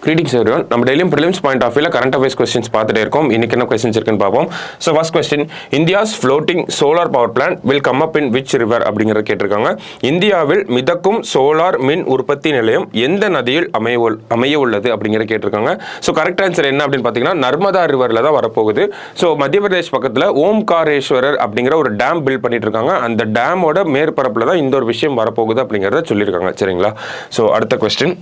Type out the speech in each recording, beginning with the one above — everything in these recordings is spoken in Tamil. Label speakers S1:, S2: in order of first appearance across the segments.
S1: கிரீட்டிங்ஸ் எவ்ரிவன் நம்ம டெய்லியும் ப்ரிலிம்ஸ் பாயிண்ட் ஆஃப் வியூல கரண்ட் அஃபேர்ஸ் கொஸ்டின்ஸ் பார்த்துட்டே இருக்கோம் இன்னைக்கு என்ன கொஸ்டின்ஸ் இருக்குன்னு பார்ப்போம் so first question India's floating solar power plant will come up in which river அப்படிங்கிறத கேட்டிருக்காங்க இந்தியாவில் மிதக்கும் சோலார் மின் உற்பத்தி நிலையம் எந்த நதியில் அமைய உள்- அமைய உள்ளது அப்படிங்கிறத கேட்டிருக்காங்க ஸோ கரெக்ட் ஆன்சர் என்ன அப்படின்னு பார்த்தீங்கன்னா நர்மதா ரிவரில் தான் வரப்போகுது ஸோ மத்திய பிரதேஷ் பக்கத்தில் ஓம்காரேஸ்வரர் அப்படிங்கிற ஒரு டேம் பில்ட் பண்ணிட்டு இருக்காங்க அந்த டேமோட மேற்பரப்பில் தான் இந்த ஒரு விஷயம் வரப்போகுது அப்படிங்கிறத சொல்லியிருக்காங்க சரிங்களா ஸோ அடுத்த question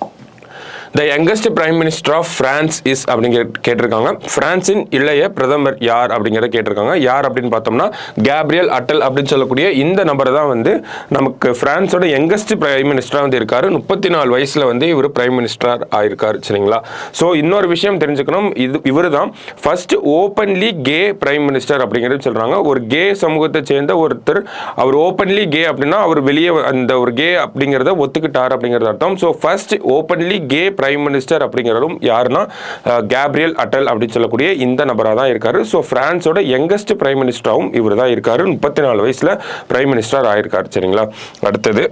S1: the youngest prime minister of France is அப்படிங்கிற கேட்டிருக்காங்க பிரான்சின் இளைய பிரதமர் யார் அப்படிங்கிறத கேட்டிருக்காங்க யார் அப்படின்னு பார்த்தோம்னா கேப்ரியல் அட்டல் அப்படின்னு சொல்லக்கூடிய இந்த நபர் தான் வந்து நமக்கு பிரான்ஸோட யங்கஸ்ட் பிரைம் மினிஸ்டராக வந்து இருக்காரு முப்பத்தி நாலு வயசுல வந்து இவர் பிரைம் மினிஸ்டர் ஆயிருக்காரு சரிங்களா ஸோ இன்னொரு விஷயம் தெரிஞ்சுக்கணும் இது இவர் தான் first openly gay prime minister அப்படிங்கிறது சொல்றாங்க ஒரு கே சமூகத்தை சேர்ந்த ஒருத்தர் அவர் ஓப்பன்லி கே அப்படின்னா அவர் வெளியே வ- அந்த ஒரு கே அப்படிங்கிறத ஒத்துக்கிட்டார் அப்படிங்கிறது அர்த்தம் so first openly gay prime minister அப்படிங்கிறதும் யாருன்னா அஹ், கேப்ரியல் அட்டல் அப்படின்னு சொல்லக்கூடிய இந்த நபராக தான் இருக்காரு ஸோ பிரான்ஸோட யங்கஸ்ட் பிரைம் மினிஸ்டராகவும் இவர் தான் இருக்காரு முப்பத்தி நாலு வயசுல பிரைம் மினிஸ்டர் ஆயிருக்காரு சரிங்களா அடுத்தது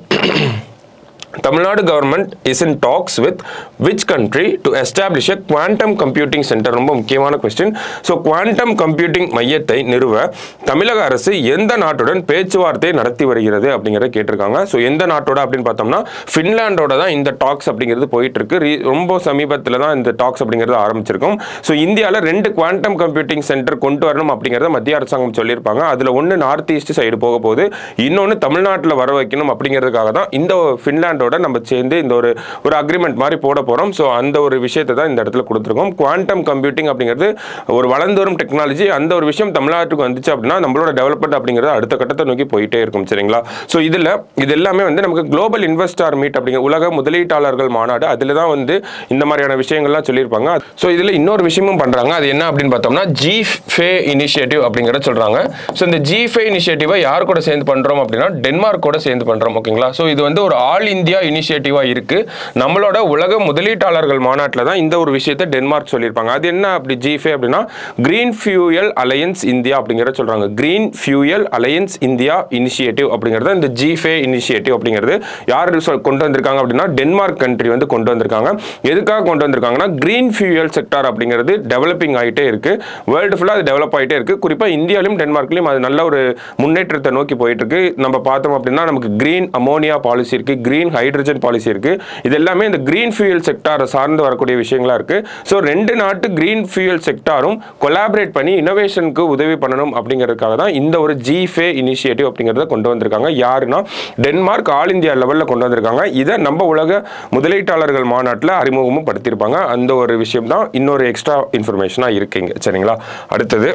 S1: Tamil Nadu government is in talks with which country to establish a quantum computing centre ரொம்ப முக்கியமான கொஸ்டின் ஸோ குவாண்டம் கம்ப்யூட்டிங் மையத்தை நிறுவ தமிழக அரசு எந்த நாட்டுடன் பேச்சுவார்த்தை நடத்தி வருகிறது அப்படிங்கிறத கேட்டிருக்காங்க ஸோ எந்த நாட்டோட அப்படின்னு பார்த்தோம்னா ஃபின்லாண்டோட தான் இந்த டாக்ஸ் அப்படிங்கிறது போயிட்டு இருக்கு Re- ரொம்ப சமீபத்தில் தான் இந்த டாக்ஸ் அப்படிங்கிறது ஆரம்பிச்சிருக்கும் ஸோ இந்தியாவில் ரெண்டு குவாண்டம் கம்ப்யூட்டிங் சென்டர் கொண்டு வரணும் அப்படிங்கிறத மத்திய அரசாங்கம் சொல்லியிருப்பாங்க அதில் ஒன்று நார்த் ஈஸ்ட் சைடு போக போகுது இன்னொன்று தமிழ்நாட்டில் வர வைக்கணும் அப்படிங்கிறதுக்காக தான் இந்த ஃபின்லாண்டோட நம்ம சேர்ந்து இந்த ஒரு ஒரு அக்ரிமெண்ட் மாதிரி போட போகிறோம் ஸோ அந்த ஒரு விஷயத்தை தான் இந்த இடத்துல கொடுத்துருக்கோம் குவாண்டம் கம்ப்யூட்டிங் அப்படிங்கிறது ஒரு வளர்ந்து வரும் டெக்னாலஜி அந்த ஒரு விஷயம் தமிழ்நாட்டுக்கு வந்துச்சு அப்படின்னா நம்மளோட டெவலப்மெண்ட் அப்படிங்கிறது அடுத்த கட்டத்தை நோக்கி போயிட்டே இருக்கும் சரிங்களா ஸோ இதில் இது எல்லாமே வந்து நமக்கு குளோபல் இன்வெஸ்டார் மீட் அப்படிங்கிற உலக முதலீட்டாளர்கள் மாநாடு அதில் தான் வந்து இந்த மாதிரியான விஷயங்கள்லாம் சொல்லியிருப்பாங்க ஸோ இதில் இன்னொரு விஷயமும் பண்ணுறாங்க அது என்ன அப்படின்னு பார்த்தோம்னா ஜி ஃபே இனிஷியேட்டிவ் அப்படிங்கிறத சொல்கிறாங்க ஸோ இந்த ஜி ஃபே இனிஷியேட்டிவை யார் கூட சேர்ந்து பண்ணுறோம் அப்படின்னா டென்மார்க் கூட சேர்ந்து பண்ணுறோம் ஓகேங்களா ஸோ இது வந்து ஒரு ஆல் இந்தியா இனிஷியேட்டிவாக இருக்குது நம்மளோட உலக முதலீட்டாளர்கள் மாநாட்டில் தான் இந்த ஒரு விஷயத்தை டென்மார்க் சொல்லியிருப்பாங்க அது என்ன அப்படி ஜிஃபே அப்படின்னா கிரீன் ஃபியூயல் அலையன்ஸ் இந்தியா அப்படிங்கிறத சொல்கிறாங்க green fuel alliance India initiative அப்படிங்கிறது இந்த ஜிஃபே இனிஷியேட்டிவ் அப்படிங்கிறது யார் சொ- கொண்டு வந்திருக்காங்க அப்படின்னா டென்மார்க் கண்ட்ரி வந்து கொண்டு வந்திருக்காங்க எதுக்காக கொண்டு வந்திருக்காங்கன்னா கிரீன் ஃபியூயல் செக்டார் அப்படிங்கிறது டெவலப்பிங் ஆகிட்டே இருக்கு வேர்ல்டு ஃபுல்லாக அது டெவலப் ஆகிட்டே இருக்கு குறிப்பாக இந்தியாவிலும் டென்மார்க்லையும் அது நல்ல ஒரு முன்னேற்றத்தை நோக்கி போயிட்டு இருக்கு நம்ம பார்த்தோம் அப்படின்னா நமக்கு கிரீன் அமோனியா பாலிசி இருக்கு கிரீன் ஹைட்ரஜன் பாலிசி இருக்கு இது எல்லாமே இந்த கிரீன் ஃபியூயல் செக்டாரை சார்ந்து வரக்கூடிய விஷயங்களா இருக்கு ஸோ ரெண்டு நாட்டு கிரீன் ஃபியூயல் செக்டாரும் கொலாபரேட் பண்ணி இனோவேஷனுக்கு உதவி பண்ணணும் அப்படிங்கிறதுக்காக தான் இந்த ஒரு ஜிஃபே இனிஷியேட்டிவ் அப்படிங்கிறத கொண்டு வந்திருக்காங்க யாருன்னா டென்மார்க் ஆல் இந்தியா லெவலில் கொண்டு வந்திருக்காங்க இதை நம்ம உலக முதலீட்டாளர்கள் மாநாட்டில் அறிமுகமும் படுத்தியிருப்பாங்க அந்த ஒரு விஷயம் தான் இன்னொரு எக்ஸ்ட்ரா இன்ஃபர்மேஷனாக இருக்குங்க சரிங்களா அடுத்தது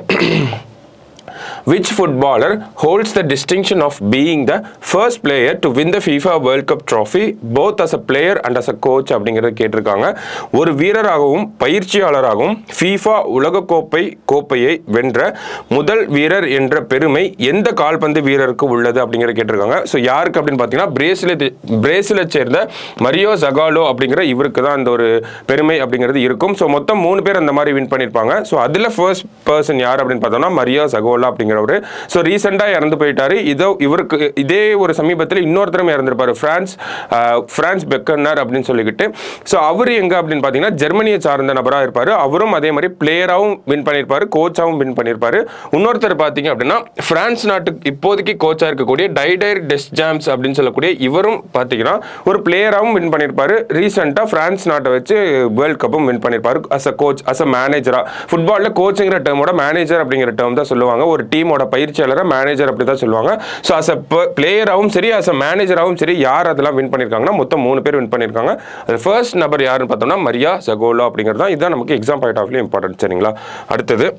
S1: Which footballer holds the distinction of being the first player to win the FIFA World Cup trophy both as a player and as a coach அப்படிங்கிறத கேட்டிருக்காங்க ஒரு வீரராகவும் பயிற்சியாளராகவும் FIFA உலகக்கோப்பை கோப்பையை வென்ற முதல் வீரர் என்ற பெருமை எந்த கால்பந்து வீரருக்கு உள்ளது அப்படிங்கிறத கேட்டிருக்காங்க ஸோ யாருக்கு அப்படின்னு பார்த்தீங்கன்னா பிரேசிலை பிரேசிலை சேர்ந்த மரியோ ஜகாலோ அப்படிங்கிற இவருக்கு தான் அந்த ஒரு பெருமை அப்படிங்கிறது இருக்கும் ஸோ மொத்தம் மூணு பேர் அந்த மாதிரி வின் பண்ணியிருப்பாங்க ஸோ அதில் ஃபர்ஸ்ட் பர்சன் யார் அப்படின்னு பார்த்தோம்னா மரியோ சகோலா அப்படிங்கிறவர் ஸோ ரீசெண்டாக இறந்து போயிட்டாரு இதோ இவருக்கு இதே ஒரு சமீபத்தில் இன்னொருத்தரும் இறந்திருப்பாரு பிரான்ஸ் ஆஹ், பிரான்ஸ் பெக்கனர் அப்படின்னு சொல்லிக்கிட்டு ஸோ அவர் எங்க அப்படின்னு பார்த்தீங்கன்னா ஜெர்மனியை சார்ந்த நபராக இருப்பார் அவரும் அதே மாதிரி பிளேயராகவும் வின் பண்ணியிருப்பாரு கோச்சாகவும் வின் பண்ணியிருப்பாரு இன்னொருத்தர் பார்த்தீங்க அப்படின்னா பிரான்ஸ் நாட்டுக்கு இப்போதைக்கு கோச்சாக இருக்கக்கூடிய டைடைர் டெஸ்ட் ஜாம்ஸ் அப்படின்னு சொல்லக்கூடிய இவரும் பார்த்தீங்கன்னா ஒரு பிளேயராகவும் வின் பண்ணியிருப்பாரு ரீசெண்டாக பிரான்ஸ் நாட்டை வச்சு வேர்ல்ட் கப்பும் வின் பண்ணியிருப்பாரு as a coach as a மேனேஜரா ஃபுட்பாலில் கோச்சுங்கிற டேர்மோட மேனேஜர் அப்படிங்கிற டேர்ம் தான் சொல்லுவாங்க ஒரு டீமோட பயிற்சியாளரை மேனேஜர் அப்படி தான் சொல்லுவாங்க ஸோ அஸ் அ பிளேயராகவும் சரி அஸ் அ மேனேஜராகவும் சரி யார் அதெல்லாம் வின் பண்ணியிருக்காங்கன்னா மொத்தம் மூணு பேர் வின் பண்ணியிருக்காங்க அது ஃபர்ஸ்ட் நபர் யாருன்னு பார்த்தோம்னா மரியா சகோலோ அப்படிங்கிறது தான் இதுதான் நமக்கு எக்ஸாம் பாயிண்ட் ஆஃப் இம்பார்ட்டன்ட் சரிங்களா அடுத்தது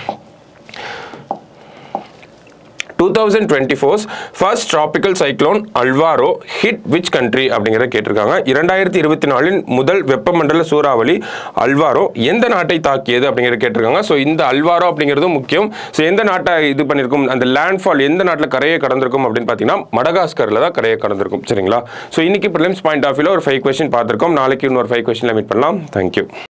S1: two thousand twenty four's first tropical cyclone Alvaro hit which country அப்படிங்கிறத கேட்டிருக்காங்க இரண்டாயிரத்தி இருபத்தி நாலின் முதல் வெப்பமண்டல சூறாவளி அல்வாரோ எந்த நாட்டை தாக்கியது அப்படிங்கிறத கேட்டிருக்காங்க ஸோ இந்த அல்வாரோ அப்படிங்கிறதும் முக்கியம் ஸோ எந்த நாட்டை இது பண்ணியிருக்கும் அந்த லேண்ட்ஃபால் எந்த நாட்டில் கரையை கடந்திருக்கும் அப்படின்னு பார்த்தீங்கன்னா மடகாஸ்கரில் தான் கரையை கடந்திருக்கும் சரிங்களா ஸோ இன்னைக்கு ப்ரிலிம்ஸ் பாயிண்ட் ஆஃப் வியூல ஒரு ஃபைவ் கொஸ்டின் பார்த்துருக்கோம் நாளைக்கு இன்னொரு ஃபைவ் கொஸ்டினில் மீட் பண்ணலாம் தேங்க்யூ